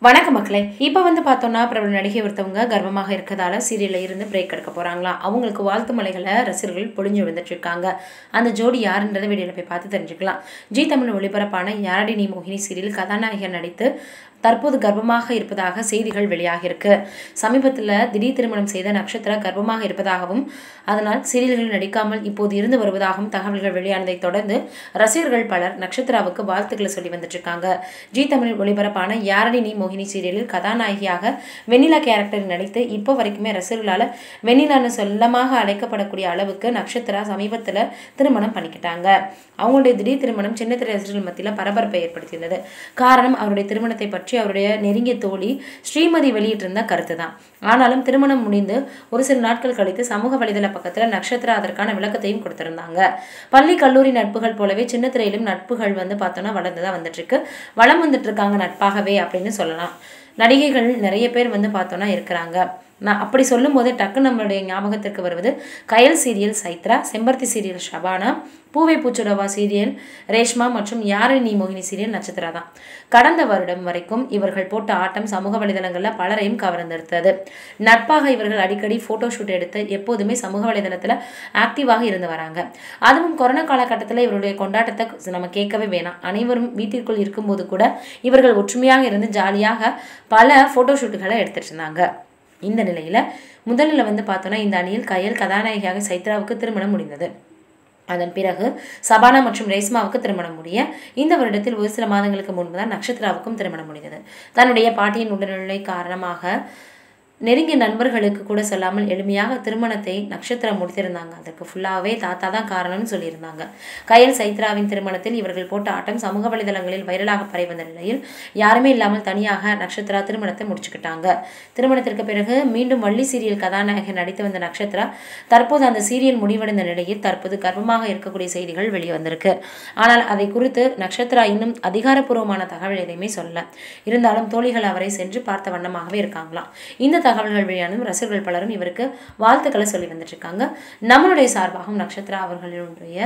வணக்கம் மக்களே இப்போ வந்து பார்த்தோம்னா பிரபல நடிகை ஒருத்தவங்க கர்ப்பமாக இருக்கதால சீரியலில் இருந்து பிரேக் எடுக்க போகிறாங்களாம் அவங்களுக்கு வாழ்த்து மலைகளை ரசிகர்கள் பொழிஞ்சு விழுந்துட்டு இருக்காங்க அந்த ஜோடி யாருன்றதை வீடியோவில் போய் பார்த்து தெரிஞ்சுக்கலாம் ஜி தமிழ் ஒளிபரப்பான யாரடி நீ மோகினி சீரியல் கதாநாயகன் நடித்து தற்போது கர்ப்பமாக இருப்பதாக செய்திகள் வெளியாகியிருக்கு சமீபத்தில் திடீர் திருமணம் செய்த நட்சத்திரா கர்ப்பமாக இருப்பதாகவும் அதனால் சீரியல்களில் நடிக்காமல் இப்போது இருந்து வருவதாகவும் தகவல்கள் வெளியானதை தொடர்ந்து ரசிகர்கள் பலர் நட்சத்திராவுக்கு வாழ்த்துக்களை சொல்லி வந்துட்டு இருக்காங்க ஜி தமிழ் ஒளிபரப்பான யாரடி நீ மோகினி சீரியலில் கதாநாயகியாக வெண்ணிலா கேரக்டர் நடித்து இப்போ வரைக்குமே ரசிகர்களால் வெண்ணிலான்னு சொல்லமாக அழைக்கப்படக்கூடிய அளவுக்கு நட்சத்திரா சமீபத்தில் திருமணம் பண்ணிக்கிட்டாங்க அவங்களுடைய திடீர் திருமணம் சின்ன திரை ரசிகர்கள் மத்தியில் பரபரப்பை ஏற்படுத்தியிருந்தது காரணம் அவருடைய திருமணத்தை பற்றி அவருடைய நெருங்கிய தோழி ஸ்ரீமதி வெளியிட்டிருந்த கருத்து தான் ஆனாலும் திருமணம் முடிந்து ஒரு சில நாட்கள் கழித்து சமூக வலைதள பக்கத்தில் நட்சத்திரா அதற்கான விளக்கத்தையும் கொடுத்திருந்தாங்க பள்ளி கல்லூரி நட்புகள் போலவே சின்ன திரையிலும் நட்புகள் வந்து பார்த்தோன்னா வளர்ந்து தான் வந்துட்டு இருக்கு வளம் வந்துட்டு இருக்காங்க நட்பாகவே அப்படின்னு சொல்லலாம் நடிகைகள் நிறைய பேர் வந்து பார்த்தோன்னா இருக்கிறாங்க நான் அப்படி சொல்லும்போது டக்கு நம்மளுடைய ஞாபகத்திற்கு வருவது கயல் சீரியல் சைத்ரா செம்பருத்தி சீரியல் ஷபானா பூவை பூச்சுடவா சீரியல் ரேஷ்மா மற்றும் யாரு நீ மோகினி சீரியல் நட்சத்திரா தான் கடந்த வருடம் வரைக்கும் இவர்கள் போட்ட ஆட்டம் சமூக வலைதளங்களில் பலரையும் கவர்ந்தெடுத்தது நட்பாக இவர்கள் அடிக்கடி ஃபோட்டோ ஷூட் எடுத்து எப்போதுமே சமூக வலைதளத்தில் ஆக்டிவாக இருந்து வராங்க அதுவும் கொரோனா காலகட்டத்தில் இவருடைய கொண்டாட்டத்தை நம்ம கேட்கவே வேணாம் அனைவரும் வீட்டிற்குள் இருக்கும்போது கூட இவர்கள் ஒற்றுமையாக இருந்து ஜாலியாக பல ஃபோட்டோ ஷூட்டுகளை எடுத்துட்டு இருந்தாங்க இந்த நிலையில் முதலில் வந்து பார்த்தோன்னா இந்த அணியில் கயல் கதாநாயகியாக சைத்ராவுக்கு திருமணம் முடிந்தது அதன் பிறகு சபானா மற்றும் ரேஸ்மாவுக்கு திருமணம் முடிய இந்த வருடத்தில் ஒரு சில மாதங்களுக்கு முன்பு தான் நட்சத்திராவுக்கும் திருமணம் முடிந்தது தன்னுடைய பாட்டியின் உடல்நிலை காரணமாக நெருங்கிய நண்பர்களுக்கு கூட சொல்லாமல் எளிமையாக திருமணத்தை நட்சத்திரம் முடித்திருந்தாங்க அதுக்கு ஃபுல்லாகவே தாத்தா தான் காரணம்னு சொல்லியிருந்தாங்க கயல் சைத்ராவின் திருமணத்தில் இவர்கள் போட்ட ஆட்டம் சமூக வலைதளங்களில் வைரலாக பரவி வந்த நிலையில் யாருமே இல்லாமல் தனியாக நட்சத்திரா திருமணத்தை முடிச்சுக்கிட்டாங்க திருமணத்திற்கு பிறகு மீண்டும் வள்ளி சீரியல் கதாநாயகன் நடித்து வந்த நட்சத்திரா தற்போது அந்த சீரியல் முடிவடைந்த நிலையில் தற்போது கர்ப்பமாக இருக்கக்கூடிய செய்திகள் வெளியே வந்திருக்கு ஆனால் அதை குறித்து நட்சத்திரா இன்னும் அதிகாரப்பூர்வமான தகவல் எதையுமே சொல்லல இருந்தாலும் தோழிகள் அவரை சென்று பார்த்த வண்ணமாகவே இருக்காங்களாம் இந்த தகவல்கள் வெளியானும் ரசிகர்கள் பலரும் இவருக்கு வாழ்த்துக்களை சொல்லி வந்துட்டு இருக்காங்க நம்மளுடைய சார்பாகவும் நட்சத்திரா அவர்களுடைய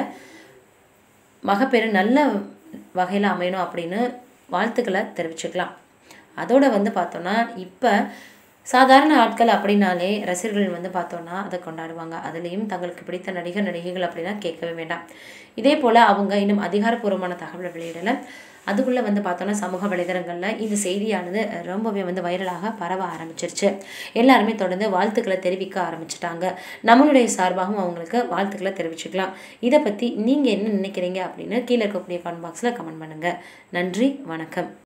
மகப்பேறு நல்ல வகையில் அமையணும் அப்படின்னு வாழ்த்துக்களை தெரிவிச்சுக்கலாம் அதோட வந்து பார்த்தோன்னா இப்போ சாதாரண ஆட்கள் அப்படின்னாலே ரசிகர்கள் வந்து பார்த்தோன்னா அதை கொண்டாடுவாங்க அதுலேயும் தங்களுக்கு பிடித்த நடிகர் நடிகைகள் அப்படின்னா கேட்கவே வேண்டாம் இதே போல் அவங்க இன்னும் அதிகாரப்பூர்வமான தகவலை வெளியிடலை அதுக்குள்ளே வந்து பார்த்தோன்னா சமூக வலைதளங்களில் இந்த செய்தியானது ரொம்பவே வந்து வைரலாக பரவ ஆரம்பிச்சிருச்சு எல்லாருமே தொடர்ந்து வாழ்த்துக்களை தெரிவிக்க ஆரம்பிச்சிட்டாங்க நம்மளுடைய சார்பாகவும் அவங்களுக்கு வாழ்த்துக்களை தெரிவிச்சுக்கலாம் இதை பற்றி நீங்கள் என்ன நினைக்கிறீங்க அப்படின்னு கீழே இருக்கக்கூடிய கமெண்ட் பாக்ஸில் கமெண்ட் பண்ணுங்கள் நன்றி வணக்கம்